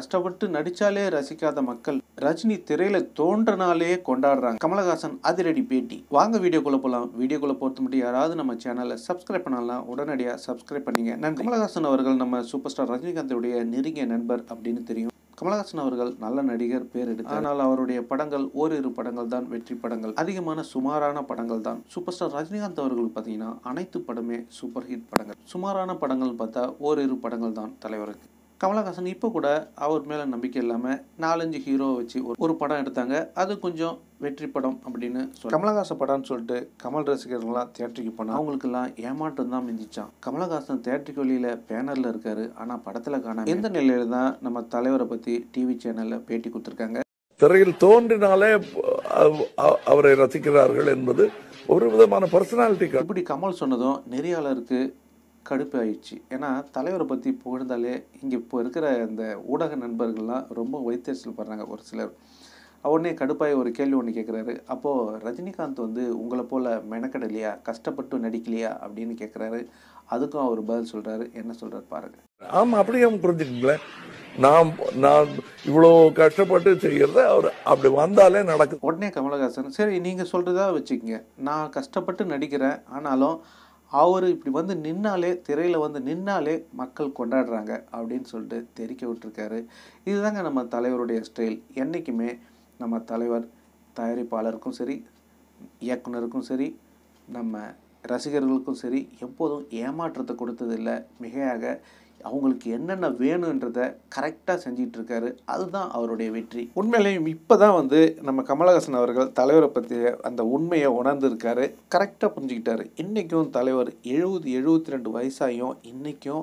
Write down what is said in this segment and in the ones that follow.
கஷ்டப்பட்டு நடிச்சாலே ரசிக்காத மக்கள் ரஜினி திரையில தோன்றனாலே கொண்டாடுறாங்க கமலஹாசன் அதிரடி பேட்டி வாங்க வீடியோக்குள்ள போகலாம் வீடியோக்குள்ள பொறுத்த மட்டும் யாராவது நம்ம சேனலை சப்ஸ்கிரைப் பண்ணலாம் உடனடியாக சப்ஸ்கிரைப் பண்ணீங்க நன்றி கமலஹாசன் அவர்கள் நம்ம சூப்பர் ஸ்டார் ரஜினிகாந்தோடைய நெருங்கிய நண்பர் அப்படின்னு தெரியும் கமலஹாசன் அவர்கள் நல்ல நடிகர் பேர் எடுத்தார் ஆனால் அவருடைய படங்கள் ஓரிரு படங்கள் தான் வெற்றி படங்கள் அதிகமான சுமாரான படங்கள் தான் சூப்பர் ஸ்டார் ரஜினிகாந்த் அவர்கள் பார்த்தீங்கன்னா அனைத்து படமே சூப்பர் ஹிட் படங்கள் சுமாரான படங்கள் பார்த்தா ஓரிரு படங்கள் தான் தலைவருக்கு கமலஹாசன் இப்போ கூட அவர் மேலே நம்பிக்கை இல்லாமல் நாலஞ்சு ஹீரோவை வச்சு ஒரு ஒரு படம் எடுத்தாங்க அது கொஞ்சம் வெற்றி படம் அப்படின்னு சொல்லி கமலஹாசன் படம்னு சொல்லிட்டு கமல் ரசிகர்கள்லாம் தேட்டருக்கு போனால் அவங்களுக்கெல்லாம் ஏமாற்றம் தான் மிஞ்சிச்சான் கமலஹாசன் தேட்டருக்கு வெளியில் பேனரில் இருக்காரு ஆனால் படத்தில் காணாம எந்த நிலையில தான் நம்ம தலைவரை பற்றி டிவி சேனலில் பேட்டி கொடுத்துருக்காங்க திரையில் தோன்றினாலே அவ- அவ- அவரை ரசிக்கிறார்கள் என்பது ஒரு விதமான பர்சனாலிட்டி இப்படி கமல் சொன்னதும் நெறியாளருக்கு கடுப்பு ஆயிடுச்சு ஏன்னா தலைவரை பற்றி புகழ்ந்தாலே இங்கே இப்போ இருக்கிற இந்த ஊடக நண்பர்கள்லாம் ரொம்ப வைத்தறிச்சல் படுறாங்க ஒரு சிலர் உடனே கடுப்பாய் ஒரு கேள்வி ஒன்று கேட்குறாரு அப்போது ரஜினிகாந்த் வந்து உங்களை போல் மெனக்கடலையா கஷ்டப்பட்டு நடிக்கலையா அப்படின்னு கேட்குறாரு அதுக்கும் அவர் பதில் சொல்கிறாரு என்ன சொல்கிறார் பாருங்க ஆமா அப்படியே புரிஞ்சுக்கங்களேன் நான் நான் இவ்வளோ கஷ்டப்பட்டு செய்யறத அவர் அப்படி வந்தாலே நடக்குது உடனே கமலஹாசன் சரி நீங்கள் சொல்கிறதா வச்சுக்கோங்க நான் கஷ்டப்பட்டு நடிக்கிறேன் ஆனாலும் அவர் இப்படி வந்து நின்னாலே திரையில் வந்து நின்னாலே மக்கள் கொண்டாடுறாங்க அப்படின்னு சொல்லிட்டு தெரிக்க விட்டுருக்காரு இதுதாங்க நம்ம தலைவருடைய ஸ்டைல் என்றைக்குமே நம்ம தலைவர் தயாரிப்பாளருக்கும் சரி இயக்குனருக்கும் சரி நம்ம ரசிகர்களுக்கும் சரி எப்போதும் ஏமாற்றத்தை கொடுத்ததில்லை மிகையாக அவங்களுக்கு என்னென்ன வேணுன்றத கரெக்டாக செஞ்சிட்டு இருக்காரு அதுதான் அவருடைய வெற்றி உண்மையிலேயும் இப்போ தான் வந்து நம்ம கமலஹாசன் அவர்கள் தலைவரை பற்றிய அந்த உண்மையை உணர்ந்திருக்காரு கரெக்டாக புரிஞ்சுக்கிட்டாரு இன்றைக்கும் தலைவர் எழுபது எழுபத்தி ரெண்டு வயசாயும் இன்றைக்கும்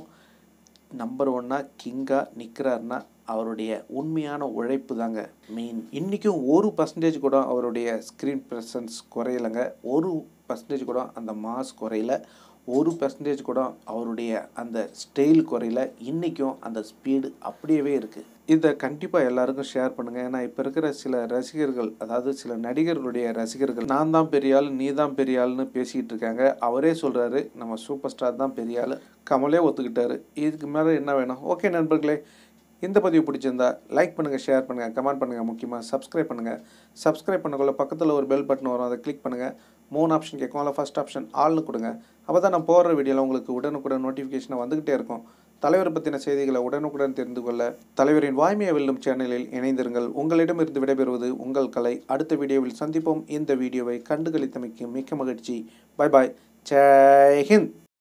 நம்பர் ஒன்னாக கிங்காக நிற்கிறாருன்னா அவருடைய உண்மையான உழைப்பு தாங்க மெயின் இன்றைக்கும் ஒரு பர்சன்டேஜ் கூட அவருடைய ஸ்க்ரீன் ப்ரெசன்ஸ் குறையலைங்க ஒரு பர்சன்டேஜ் கூட அந்த மாஸ் குறையல ஒரு பர்சன்டேஜ் கூட அவருடைய அந்த ஸ்டைல் குறையல இன்றைக்கும் அந்த ஸ்பீடு அப்படியே இருக்குது இதை கண்டிப்பாக எல்லாருக்கும் ஷேர் பண்ணுங்கள் ஏன்னா இப்போ இருக்கிற சில ரசிகர்கள் அதாவது சில நடிகர்களுடைய ரசிகர்கள் நான் தான் பெரிய ஆள் நீ தான் பெரிய ஆள்னு பேசிக்கிட்டு இருக்காங்க அவரே சொல்கிறாரு நம்ம சூப்பர் ஸ்டார் தான் பெரிய ஆள் கமலே ஒத்துக்கிட்டாரு இதுக்கு மேலே என்ன வேணும் ஓகே நண்பர்களே இந்த பதிவு பிடிச்சிருந்தா லைக் பண்ணுங்கள் ஷேர் பண்ணுங்கள் கமெண்ட் பண்ணுங்கள் முக்கியமாக சப்ஸ்கிரைப் பண்ணுங்கள் சப்ஸ்கிரைப் பண்ணக்குள்ள பக்கத்தில் ஒரு பெல் பட்டன் வரும் அதை கிளிக் பண்ணுங்கள் மூணு ஆப்ஷன் கேட்கும் அதில் ஃபஸ்ட் ஆப்ஷன் ஆள்னு கொடுங்க அப்போ தான் நான் போடுற வீடியோவில் உங்களுக்கு உடனுக்குடன் நோட்டிஃபிகேஷன் வந்துக்கிட்டே இருக்கும் தலைவரை பற்றின செய்திகளை உடனுக்குடன் தெரிந்து கொள்ள தலைவரின் வாய்மையை வெல்லும் சேனலில் இணைந்திருங்கள் உங்களிடமிருந்து விடைபெறுவது உங்கள் கலை அடுத்த வீடியோவில் சந்திப்போம் இந்த வீடியோவை கண்டுகளித்தமைக்கு மிக்க மகிழ்ச்சி பை பாய் ஜெய் ஹிந்த்